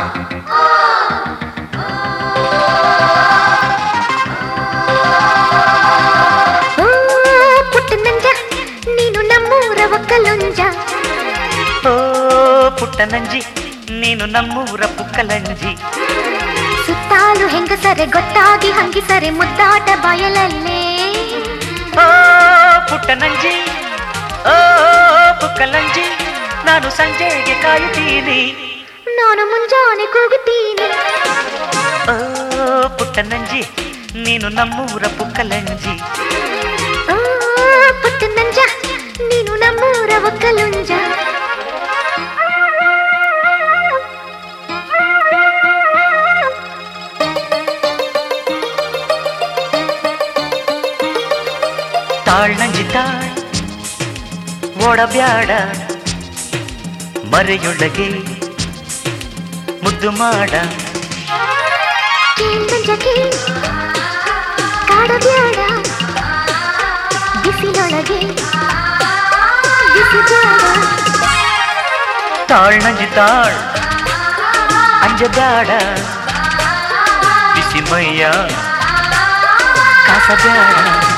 ಓ ಪುಟ್ಟ ನಂಜ ನೀನು ನಮ್ಮೂರ ಒಕ್ಕಲುಂಜ ಓ ಪುಟ್ಟ ನಂಜಿ ನೀನು ನಮ್ಮೂರ ಪುಕ್ಕಲಂಜಿ ಸುತ್ತಾಲು ಹೆಂಗಸರೆ ಗೊತ್ತಾಗಿ ಹಂಗಿಸರೆ ಮುದ್ದಾಟ ಬಯಲಲ್ಲೇ ಓ ಪುಟ್ಟ ನಂಜಿ ಓ ಪುಕ್ಕಲಂಜಿ ನಾನು ಸಂಜೆಗೆ ಕಾಯುತ್ತೀನಿ ನಾನು ಮುಂಜಾನೆ ಕೂಗುತ್ತೀನಿ ಓ ಪುಟ್ಟ ನಂಜಿ ನೀನು ನಮ್ಮೂರ ಪುಕ್ಕಲಂಜಿ ಓ ಪುಟ್ಟ ನಂಜ ನೀನು ನಮ್ಮೂರ ಒಕ್ಕಲುಂಜ ತಾಳ್ ನಂಜಿ ತಾಳ್ ಓಡಬ್ಯಾಡ ಮರೆಯೊಳಗೆ ಮುದ್ದು ಮಾಡ ಕೇಳ್ ನಂಜ ಕೇಳ್ ಕಾಡಬ್ಯಾಡ ಬಿಸಿಲೊಳಗೆ ಬಿಸಿ ಬ್ಯಾಡ ತಾಳ್ ನಂಜಿ ತಾಳ್ ಅಂಜಬ್ಯಾಡ ಬಿಸಿ ಮೈಯ ಕಾಸಬ್ಯಾಡ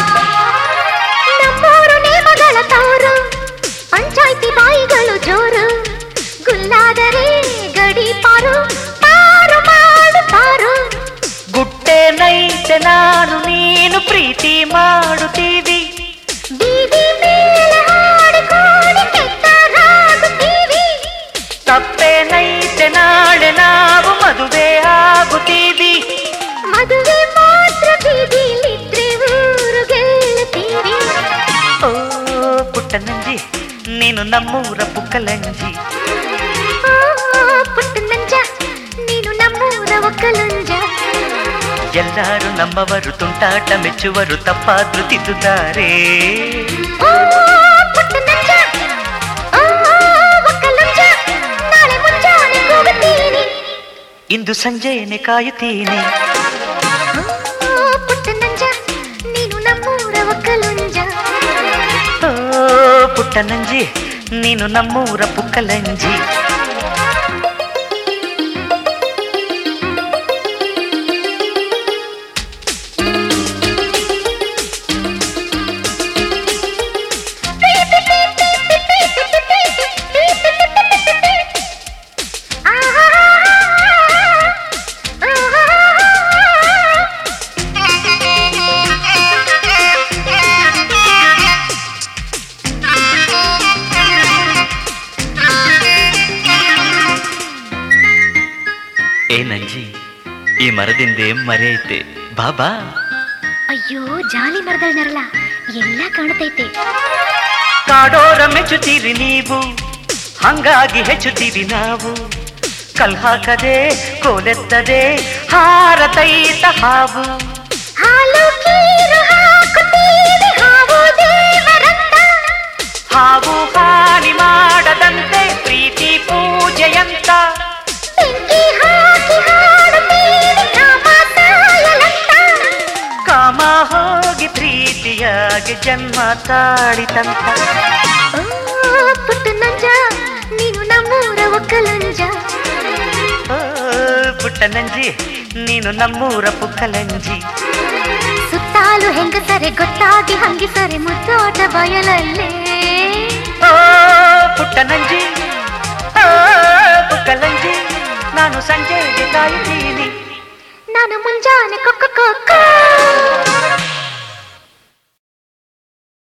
ನಮ್ಮೂರು ನೇಮಗಳ ತವರು ಪಂಚಾಯ್ತಿ ಬಾಯಿಗಳು ಜೋರು ಗುಲ್ಲಾದರೆ ಗಡಿ ಪಾರು ಪಾರು ಮಾಡು ಪಾರು ಗುಟ್ಟೆ ನೈತೆ ನಾನು ನೀನು ಪ್ರೀತಿ ಮಾಡುತ್ತೀವಿ ಬೀದಿ ಮೇಲೆ ಹಾಡಿಕೊಂಡು ಕೆಟ್ಟರಾಗುತ್ತೀವಿ ತಪ್ಪೆ ನೈತೆ ನಾಳೆ ನಾವು ಮದುವೆ ಆಗುತ್ತೀವಿ ಮದುವೆ ಮಾತ್ರ ಬೀದಿಲಿದ್ರೆ ಊರು ಗೆಲ್ಲುತ್ತೀವಿ ಓ ಪುಟ್ಟ ನಂಜಿ ನೀನು ನಮ್ಮೂರ ಪುಕ್ಕಲಂಜಿ ಓ, ಪುಟ್ಟ ನಂಜ ನೀನು ನಮ್ಮೂರ ಒಕ್ಕಲುಂಜ ಎಲ್ಲರೂ ನಮ್ಮವರು ತುಂಟಾಟ ಮೆಚ್ಚುವರು ತಪ್ಪಾದ್ರು ತಿದ್ದುತ್ತಾರೆ ಓ, ಪುಟ್ಟ ನಂಜ ಓ, ಒಕ್ಕಲುಂಜ ನಾಳೆ ಮುಂಜಾನೆ ಕೂಗುತ್ತೀನಿ ಇಂದು ಸಂಜೆಯೇ ಕಾಯುತ್ತೀನಿ ಓ, ಪುಟ್ಟ ನಂಜ ನೀನು ನಮ್ಮೂರ ಒಕ್ಕಲುಂಜ ಓ ಪುಟ್ಟ ನಂಜಿ ನೀನು ನಮ್ಮೂರ ಪುಕ್ಕಲಂಜಿ ಏ ನಂಜಿ ಈ ಮರದಿಂದ ಮರೆಯೈತೆ ಬಾಬಾ ಅಯ್ಯೋ ಜಾಲಿ ಮರದಳ ನರಳ ಎಲ್ಲ ಕಾಣತೈತೆ ಕಾಡೋರ ಮೆಚ್ಚುತ್ತೀರಿ ನೀವು ಹಂಗಾಗಿ ಹೆಚ್ಚುತ್ತೀವಿ ನಾವು ಕಲ್ ಹಾಕದೆ ಕೋಲೆತ್ತದೆ ಹಾರತೈತ ಹಾವು ಹಾಲು ಕೀರು ಹಾಕುತ್ತೀವಿ ಹಾವು ದೇವರಂತ ಹಾವು ಹಾನಿ ಮಾಡದಂತೆ ಪ್ರೀತಿ ಪೂಜೆಯಂತ ಬೆಂಕಿ ಹಾಕಿ ಹಾಡುತ್ತೀವಿ ಕಾಮ ಸಾಯಲಂತ ಕಾಮ ಹೋಗಿ ಪ್ರೀತಿಯಾಗಿ ಜನ್ಮ ತಾಳಿತಂತ ಓ ಪುಟ್ಟ ನಂಜ ನೀನು ನಮ್ಮೂರ ಒಕ್ಕಲಂಜ ಓ, ಪುಟ್ಟ ನಂಜಿ ನೀನು ನಮ್ಮೂರ ಪುಕ್ಕಲಂಜಿ ಸುತ್ತಾಲು ಹೆಂಗಸರೆ ಗೊತ್ತಾಗಿ ಹಂಗಿಸರೆ ಮುದ್ದೋಟ ಬಯಲಲ್ಲೇ ಓ ಪುಟ್ಟ ನಂಜಿ ಓ ಪುಕ್ಕಲಂಜಿ ನಾನು ಸಂಜೆಗೆ ಕಾಯುತ್ತೀನಿ ನಾನು ಮುಂಜಾನೆ ಕೊಕ್ಕ ಕೊಕ್ಕ